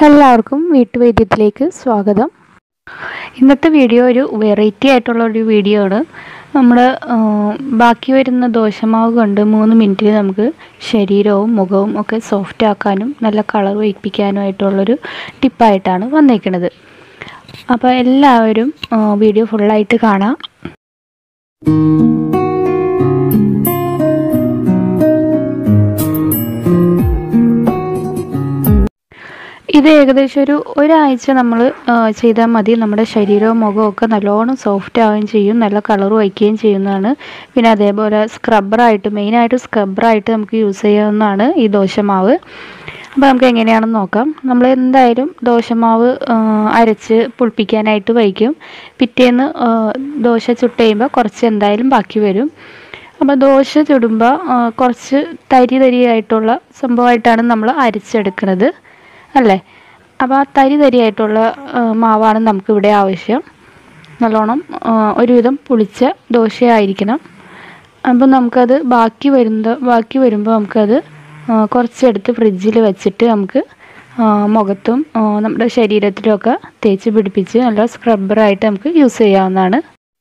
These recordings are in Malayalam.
എല്ലാവർക്കും വീട്ടുവൈദ്യത്തിലേക്ക് സ്വാഗതം ഇന്നത്തെ വീഡിയോ ഒരു വെറൈറ്റി ആയിട്ടുള്ള ഒരു വീഡിയോ ആണ് നമ്മൾ ബാക്കി വരുന്ന ദോശമാവ് കൊണ്ട് മൂന്ന് മിനിറ്റിൽ നമുക്ക് ശരീരവും മുഖവും ഒക്കെ സോഫ്റ്റ് ആക്കാനും നല്ല കളർ വയ്പ്പിക്കാനുമായിട്ടുള്ളൊരു ടിപ്പായിട്ടാണ് വന്നേക്കുന്നത് അപ്പോൾ എല്ലാവരും ആ, വീഡിയോ ഫുള്ളായിട്ട് കാണാം ഇത് ഏകദേശം ഒരു ഒരാഴ്ച നമ്മൾ ചെയ്താൽ മതി നമ്മുടെ ശരീരവും മുഖവും ഒക്കെ നല്ലോണം സോഫ്റ്റ് ആവുകയും ചെയ്യും നല്ല കളർ വയ്ക്കുകയും ചെയ്യുന്നതാണ് പിന്നെ അതേപോലെ സ്ക്രബ്ബറായിട്ട് മെയിനായിട്ട് സ്ക്രബ്ബറായിട്ട് നമുക്ക് യൂസ് ചെയ്യാവുന്നതാണ് ഈ ദോശമാവ് അപ്പോൾ നമുക്ക് എങ്ങനെയാണെന്ന് നോക്കാം നമ്മൾ എന്തായാലും ദോശമാവ് ആ, അരച്ച് പുളിപ്പിക്കാനായിട്ട് വയ്ക്കും പിറ്റേന്ന് ആ, ദോശ ചുട്ട് കഴിയുമ്പോൾ കുറച്ച് എന്തായാലും ബാക്കി വരും അപ്പോൾ ദോശ ചുടുമ്പോൾ ആ, കുറച്ച് തരി തരിയായിട്ടുള്ള സംഭവമായിട്ടാണ് നമ്മൾ അരച്ചെടുക്കുന്നത് അല്ലേ അപ്പോൾ ആ തരി തരിയായിട്ടുള്ള ആ, മാവാണ് നമുക്കിവിടെ ആവശ്യം നല്ലോണം ആ, ഒരുവിധം പുളിച്ച ദോശയായിരിക്കണം അപ്പോൾ നമുക്കത് ബാക്കി വരുന്ന ബാക്കി വരുമ്പോൾ നമുക്കത് ആ, കുറച്ചെടുത്ത് ഫ്രിഡ്ജിൽ വെച്ചിട്ട് നമുക്ക് ആ, മുഖത്തും ആ, നമ്മുടെ ശരീരത്തിലുമൊക്കെ തേച്ച് പിടിപ്പിച്ച് നല്ല സ്ക്രബ്ബറായിട്ട് നമുക്ക് യൂസ് ചെയ്യാവുന്നതാണ്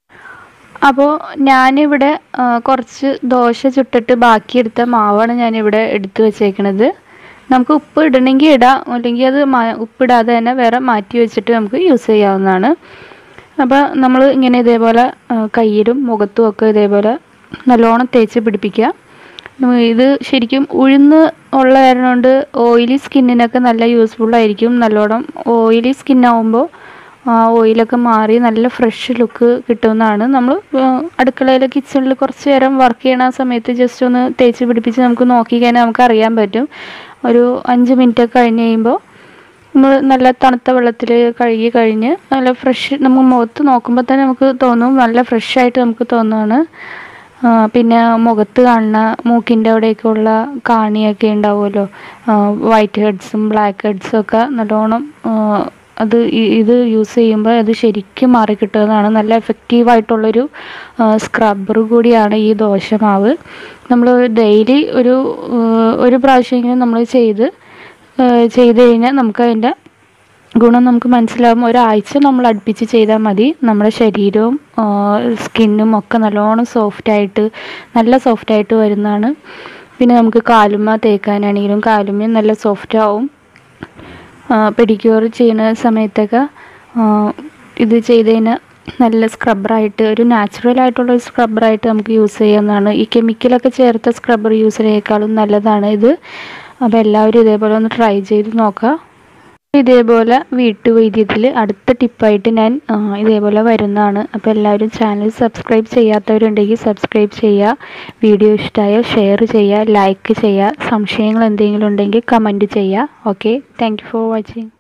അപ്പോൾ ഞാനിവിടെ ആ, കുറച്ച് ദോശ ചുട്ടിട്ട് ബാക്കിയെടുത്ത മാവാണ് ഞാനിവിടെ എടുത്തു വെച്ചേക്കണത് നമുക്ക് ഉപ്പ് ഇടണമെങ്കിൽ ഇടാം അല്ലെങ്കിൽ അത് മാ- ഉപ്പിടാതെ തന്നെ വേറെ മാറ്റി വെച്ചിട്ട് നമുക്ക് യൂസ് ചെയ്യാവുന്നതാണ് അപ്പോൾ നമ്മൾ ഇങ്ങനെ ഇതേപോലെ ആ, കയ്യിലും മുഖത്തും ഒക്കെ ഇതേപോലെ നല്ലോണം തേച്ച് പിടിപ്പിക്കുക ഉം, ഇത് ശരിക്കും ഉഴുന്ന് ഉള്ള കാരണം കൊണ്ട് ഓയിലി സ്കിന്നിനൊക്കെ നല്ല യൂസ്ഫുൾ ആയിരിക്കും നല്ലോണം ഓയിലി സ്കിന്നാവുമ്പോൾ ആ ഓയിലൊക്കെ മാറി നല്ല ഫ്രഷ് ലുക്ക് കിട്ടുന്നതാണ് നമ്മൾ അടുക്കളയിൽ കിച്ചണിൽ കുറച്ച് നേരം വർക്ക് ചെയ്യണ ആ സമയത്ത് ജസ്റ്റ് ഒന്ന് തേച്ച് പിടിപ്പിച്ച് നമുക്ക് നോക്കി കഴിഞ്ഞാൽ നമുക്ക് അറിയാൻ പറ്റും ഒരു അഞ്ച് മിനിറ്റ് ഒക്കെ കഴിഞ്ഞ് കഴിയുമ്പോൾ നമ്മൾ നല്ല തണുത്ത വെള്ളത്തിൽ കഴുകി കഴിഞ്ഞ് നല്ല ഫ്രഷ് നമ്മൾ മുഖത്ത് നോക്കുമ്പോൾ തന്നെ നമുക്ക് തോന്നും നല്ല ഫ്രഷ് ആയിട്ട് നമുക്ക് തോന്നുകയാണ് ആ, പിന്നെ മുഖത്ത് കാണുന്ന മൂക്കിൻ്റെ അവിടെയൊക്കെയുള്ള കാണിയൊക്കെ ഉണ്ടാവുമല്ലോ വൈറ്റ് ഹെഡ്സും ബ്ലാക്ക് ഹെഡ്സും ഒക്കെ നല്ലോണം ആ, അത് ഇ- ഇത് യൂസ് ചെയ്യുമ്പോൾ അത് ശരിക്കും മാറിക്കിട്ടുന്നതാണ് നല്ല എഫക്റ്റീവായിട്ടുള്ളൊരു സ്ക്രബ്ബർ കൂടിയാണ് ഈ ദോശമാവ് നമ്മൾ ഡെയിലി ഒരു ആ, ഒരു പ്രാവശ്യമെങ്കിലും നമ്മൾ ചെയ്ത് ആ, ചെയ്ത് കഴിഞ്ഞാൽ നമുക്ക് അതിൻ്റെ ഗുണം നമുക്ക് മനസ്സിലാവും ഒരാഴ്ച നമ്മൾ അടുപ്പിച്ച് ചെയ്താൽ മതി നമ്മുടെ ശരീരവും സ്കിന്നും ഒക്കെ നല്ലോണം സോഫ്റ്റായിട്ട് നല്ല സോഫ്റ്റായിട്ട് വരുന്നതാണ് പിന്നെ നമുക്ക് കാലുമ്മ തേക്കാനാണെങ്കിലും കാലുമ്മ നല്ല സോഫ്റ്റ് ആവും പെഡിക്യൂർ ചെയ്യുന്ന സമയത്തൊക്കെ ആ, ഇത് ചെയ്ത് കഴിഞ്ഞാൽ നല്ല സ്ക്രബ്ബറായിട്ട് ഒരു നാച്ചുറൽ ആയിട്ടുള്ള ഒരു സ്ക്രബ്ബറായിട്ട് നമുക്ക് യൂസ് ചെയ്യാവുന്നതാണ് ഈ കെമിക്കലൊക്കെ ചേർത്ത സ്ക്രബ്ബർ യൂസ് ചെയ്യുന്നതിനേക്കാളും നല്ലതാണ് ഇത് അപ്പോൾ എല്ലാവരും ഇതേപോലെ ഒന്ന് ട്രൈ ചെയ്ത് നോക്കുക ഇതേപോലെ വീട്ടുവൈദ്യത്തിൽ അടുത്ത ടിപ്പായിട്ട് ഞാൻ ആ, ഇതേപോലെ വരുന്നതാണ് അപ്പോൾ എല്ലാവരും ചാനൽ സബ്സ്ക്രൈബ് ചെയ്യാത്തവരുണ്ടെങ്കിൽ സബ്സ്ക്രൈബ് ചെയ്യുക വീഡിയോ ഇഷ്ടമായാൽ ഷെയർ ചെയ്യുക ലൈക്ക് ചെയ്യുക സംശയങ്ങൾ എന്തെങ്കിലും ഉണ്ടെങ്കിൽ കമൻറ്റ് ചെയ്യുക okay thank you for watching